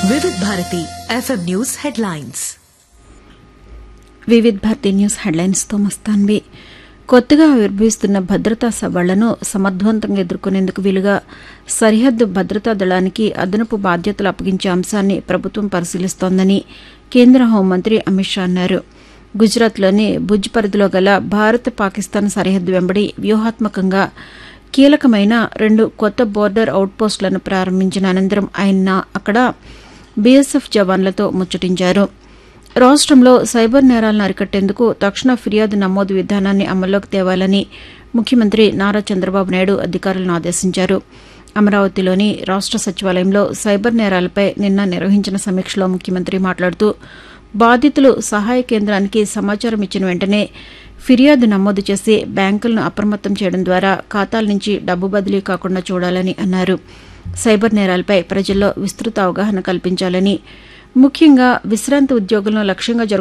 వివిధ Bharati FM news headlines Vividh Bharati news హెడ్లైన్స్తో మస్తాన్వి కొత్తగా ఆవిర్భవిస్తున్న భద్రతా సవాళ్లను సమర్థవంతంగా ఎదుర్కొనేందుకు వీలుగా సరిహద్దు భద్రతా దళానికి అదనపు బాధ్యతలు అప్పగించే అంశాన్ని ప్రభుత్వం పరిశీలిస్తోందని కేంద్ర హోంమంత్రి అమిత్ షా అన్నారు గుజరాత్లోని భుజ్ పరిధిలో గల భారత్ పాకిస్తాన్ సరిహద్దు వెంబడి వ్యూహాత్మకంగా కీలకమైన రెండు కొత్త బోర్డర్ అవుట్పోస్టులను ప్రారంభించిన అనంతరం ఆయన అక్కడ బీఎస్ఎఫ్ జవాన్లతో ముచ్చటించారు రాష్ట్రంలో సైబర్ నేరాలను అరికట్టేందుకు తక్షణ ఫిర్యాదు నమోదు విధానాన్ని అమల్లోకి తేవాలని ముఖ్యమంత్రి నారా చంద్రబాబు నాయుడు అధికారులను ఆదేశించారు అమరావతిలోని రాష్ట్ర సచివాలయంలో సైబర్ నేరాలపై నిన్న నిర్వహించిన సమీక్షలో ముఖ్యమంత్రి మాట్లాడుతూ బాధితులు సహాయ కేంద్రానికి సమాచారం ఇచ్చిన వెంటనే ఫిర్యాదు నమోదు చేసి బ్యాంకులను అప్రమత్తం చేయడం ద్వారా ఖాతాల నుంచి డబ్బు బదిలీ కాకుండా చూడాలని అన్నారు సైబర్ నేరాలపై ప్రజల్లో విస్తృత అవగాహన కల్పించాలని ముఖ్యంగా విశ్రాంతి ఉద్యోగులను లక్ష్యంగా జరుగు